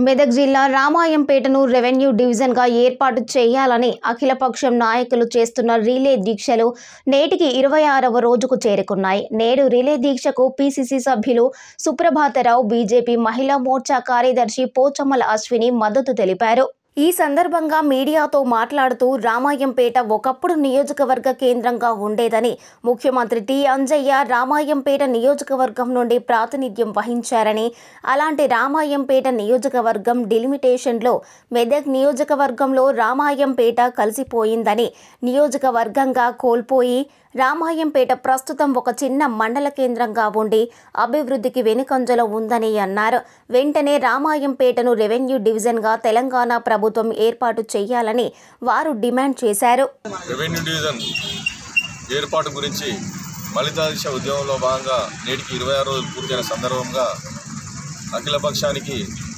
మెదక్ జిల్లా రామాయంపేటను రెవెన్యూ డివిజన్గా ఏర్పాటు చేయాలని అఖిలపక్షం నాయకులు చేస్తున్న రిలే దీక్షలు నేటికి ఇరవై ఆరవ రోజుకు చేరుకున్నాయి నేడు రిలే దీక్షకు పిసిసి సభ్యులు సుప్రభాతరావు బీజేపీ మహిళా మోర్చా కార్యదర్శి పోచమ్మల అశ్విని మద్దతు తెలిపారు ఈ సందర్భంగా మీడియాతో మాట్లాడుతూ రామాయంపేట ఒకప్పుడు నియోజకవర్గ కేంద్రంగా ఉండేదని ముఖ్యమంత్రి టి అంజయ్య రామాయంపేట నియోజకవర్గం నుండి ప్రాతినిధ్యం వహించారని అలాంటి రామాయంపేట నియోజకవర్గం డిలిమిటేషన్లో మెదక్ నియోజకవర్గంలో రామాయంపేట కలిసిపోయిందని నియోజకవర్గంగా కోల్పోయి రామాయంపేట ప్రస్తుతం ఒక చిన్న మండల కేంద్రంగా ఉండి అభివృద్ధికి వెనుకంజలో ఉందని అన్నారు వెంటనే రామాయంపేటను రెవెన్యూ డివిజన్గా తెలంగాణ ప్రభుత్వం ఏర్పాటు చేయాలని వారు డిమాండ్ చేశారు రెవెన్యూ డివిజన్ ఏర్పాటు గురించి మలితాదిశ ఉద్యమంలో భాగంగా నేటికి ఇరవై ఆరు రోజులు పూర్తయిన సందర్భంగా అఖిలపక్షానికి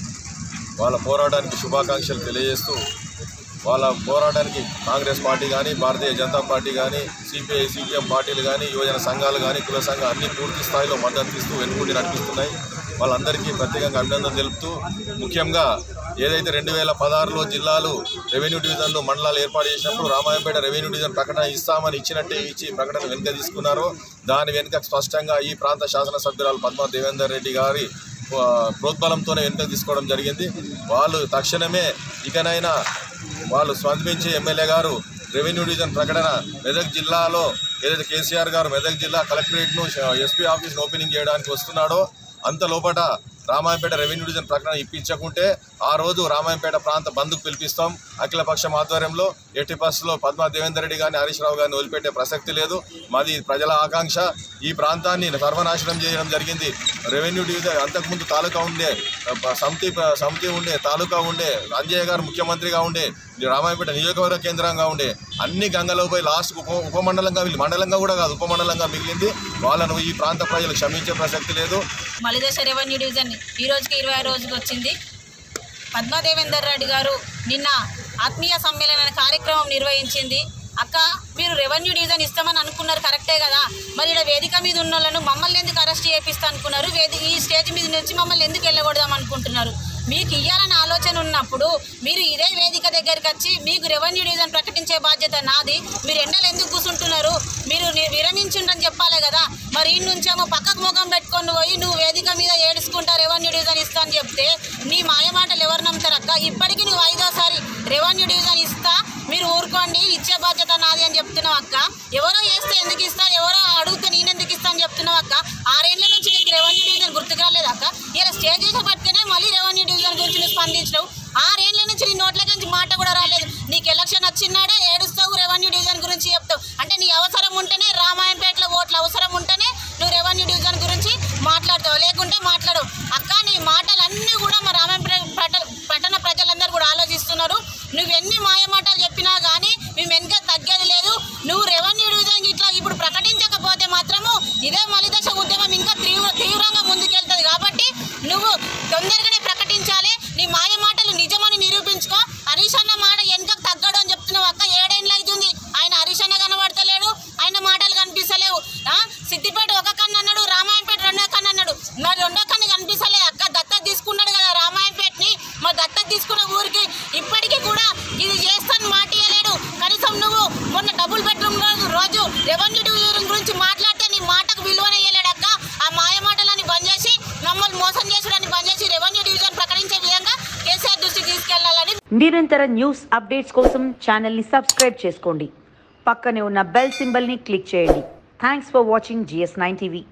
వాళ్ళ పోరాటానికి శుభాకాంక్షలు తెలియజేస్తూ వాళ్ళ పోరాటానికి కాంగ్రెస్ పార్టీ కానీ భారతీయ జనతా పార్టీ కానీ సిపిఐ సిపిఎం పార్టీలు కానీ యువజన సంఘాలు కానీ కుల సంఘం అన్ని పూర్తి స్థాయిలో మద్దతు ఇస్తూ వెనుకుండి నడిపిస్తున్నాయి వాళ్ళందరికీ ప్రత్యేకంగా అభినందన తెలుపుతూ ముఖ్యంగా ఏదైతే రెండు వేల పదహారులో జిల్లాలు రెవెన్యూ డివిజన్లు మండలాలు ఏర్పాటు చేసినప్పుడు రామాయంపేట రెవెన్యూ డివిజన్ ప్రకటన ఇస్తామని ఇచ్చినట్టే ఇచ్చి ప్రకటన వెనుక తీసుకున్నారో దాని వెనుక స్పష్టంగా ఈ ప్రాంత శాసనసభ్యురాలు పద్మా దేవేందర్ రెడ్డి గారి ఆ, ప్రోద్బలంతోనే వెనుక తీసుకోవడం జరిగింది వాళ్ళు తక్షణమే ఇకనైనా వాళ్ళు స్పందించి ఎమ్మెల్యే గారు రెవెన్యూ డివిజన్ ప్రకటన మెదక్ జిల్లాలో ఏదైతే కేసీఆర్ గారు మెదక్ జిల్లా కలెక్టరేట్ను ఎస్పీ ఆఫీస్ను ఓపెనింగ్ చేయడానికి వస్తున్నాడో అంత లోపట రామాయంపేట రెవెన్యూ డివిజన్ ప్రకటన ఇప్పించకుంటే ఆ రోజు రామాయంపేట ప్రాంత బంద్కు పిలిపిస్తాం అఖిలపక్షం ఆధ్వర్యంలో ఎట్టి బస్సులో పద్మా దేవేందర్ రెడ్డి గారిని హరీష్ రావు గారిని వదిలిపెట్టే ప్రసక్తి లేదు మాది ప్రజల ఆకాంక్ష ఈ ప్రాంతాన్ని సర్వనాశనం చేయడం జరిగింది రెవెన్యూ డివిజన్ అంతకుముందు తాలూకా ఉండే ప- సమితి ప- సమితి ఉండే తాలూకా ఉండే అంజయ్య గారు ముఖ్యమంత్రిగా ఉండే ఈ రామాయపేట నియోజకవర్గ కేంద్రంగా ఉండే అన్ని గంగలో పోయి లాస్ట్ ఉప ఉపమండలంగా మిగిలి మండలంగా కూడా కాదు ఉపమండలంగా మిగిలింది వాళ్ళను ఈ ప్రాంత ప్రజలు క్షమించే ప్రసక్తి లేదు మలిదశ రెవెన్యూ డివిజన్ ఈ రోజుకి ఇరవై రోజుకి వచ్చింది పద్మాదేవేందర్ రెడ్డి గారు నిన్న ఆత్మీయ సమ్మేళన కార్యక్రమం నిర్వహించింది అక్క మీరు రెవెన్యూ డివిజన్ ఇస్తామని అనుకున్నారు కరెక్టే కదా మరి ఇక్కడ వేదిక మీద ఉన్న వాళ్ళను మమ్మల్ని ఎందుకు అరెస్ట్ చేపిస్తా అనుకున్నారు వేది ఈ స్టేజ్ మీద నుంచి మమ్మల్ని ఎందుకు వెళ్ళకూడదాం అనుకుంటున్నారు మీకు ఇయ్యాలని ఆలోచన ఉన్నప్పుడు మీరు ఇదే వేదిక దగ్గరికి వచ్చి మీకు రెవెన్యూ డివిజన్ ప్రకటించే బాధ్యత నాది మీరు ఎండలు ఎందుకు కూర్చుంటున్నారు మీరు ని- విరమించుండని చెప్పాలి కదా మరి ఈ నుంచేమో పక్కకు ముఖం పెట్టుకొని పోయి నువ్వు వేదిక మీద ఏడుచుకుంటా రెవెన్యూ డివిజన్ ఇస్తా అని చెప్తే నీ మాయమాటలు ఎవరు నమ్ముతారు అక్క ఇప్పటికీ నువ్వు ఐదోసారి రెవెన్యూ డివిజన్ ఇస్తా మీరు ఊరుకోండి ఇచ్చే బాధ్యత నాది అని చెప్తున్నావు అక్క ఎవరో వేస్తే ఎందుకు ఇస్తా ఎవరో అడిగితే నేను ఎందుకు ఇస్తా అని చెప్తున్నావు అక్క ఆరేళ్ల నుంచి నీకు రెవెన్యూ డివిజన్ గుర్తుకు రాలేదు అక్క ఇలా స్టేజ్ చేసి పట్టుకునే మళ్ళీ రెవెన్యూ డివిజన్ గురించి నువ్వు స్పందించినావు ఆరేళ్ల నుంచి నీ నోట్ల నుంచి మాట కూడా రాలేదు నీకు ఎలక్షన్ వచ్చినాడే ఏడుస్తావు రెవెన్యూ డివిజన్ గురించి చెప్తావు అంటే నీ అవసరం ఉంటేనే రామాయంపేటలో ఓట్ల అవసరం ఉంటేనే నువ్వు రెవెన్యూ డివిజన్ గురించి మాట్లాడతావు లేకుంటే మాట్లాడవు అక్క నీ మాటలన్నీ కూడా మా రామాయంపేట పట్ట- పట్టణ ప్రజలందరూ కూడా ఆలోచిస్తున్నారు నువ్వు ఎన్ని మాయ మాటలు చెప్పినా కానీ మేము వెనక తగ్గేది లేదు నువ్వు రెవెన్యూ డివిజన్ ఇట్లా ఇప్పుడు ప్రకటించకపోతే మాత్రము ఇదే మలిదశ ఉద్యమం ఇంకా తీవ్ర తీవ్రంగా ముందుకెళ్తుంది కాబట్టి నువ్వు తొందరగానే ప్రకటించాలి నీ మాయ మాటలు నిజమని నిరూపించుకో హరీష్ అన్న మాట వెనకకు తగ్గడు అని చెప్తున్నావు అక్క ఏడేళ్ళు అవుతుంది ఆయన హరీష్ అన్న కనబడతలేడు ఆయన మాటలు కనిపిస్తలేవు ఆ? సిద్దిపేట ఒక కన్ను అన్నాడు రామాయంపేట రెండో కన్ను అన్నాడు మరి రెండో కన్ను కనిపిస్తలేదు అక్క దత్తత తీసుకున్నాడు కదా రామాయంపేటని మరి దత్తత తీసుకున్న ఊరికి ఇప్పటికీ కూడా ఇది చేస్తాను మాట ఇవ్వలేడు కనీసం నువ్వు మొన్న డబుల్ బెడ్రూమ్ రోజు రోజు రెవెన్యూ డివిజన్ గురించి మాట్లాడితే నీ మాటకు విలువనే ఇవ్వలేడు అక్క ఆ మాయ మాటలని బంద్ చేసి మమ్మల్ని మోసం చేసుడని బంద్ చేసి రెవెన్యూ డివిజన్ ప్రకటించే విధంగా కేసీఆర్ దృష్టికి తీసుకెళ్లాలని నిరంతర న్యూస్ అప్డేట్స్ కోసం ఛానల్ని సబ్స్క్రైబ్ చేసుకోండి పక్కనే ఉన్న బెల్ సింబల్ని క్లిక్ చేయండి thanks for watching GS nine TV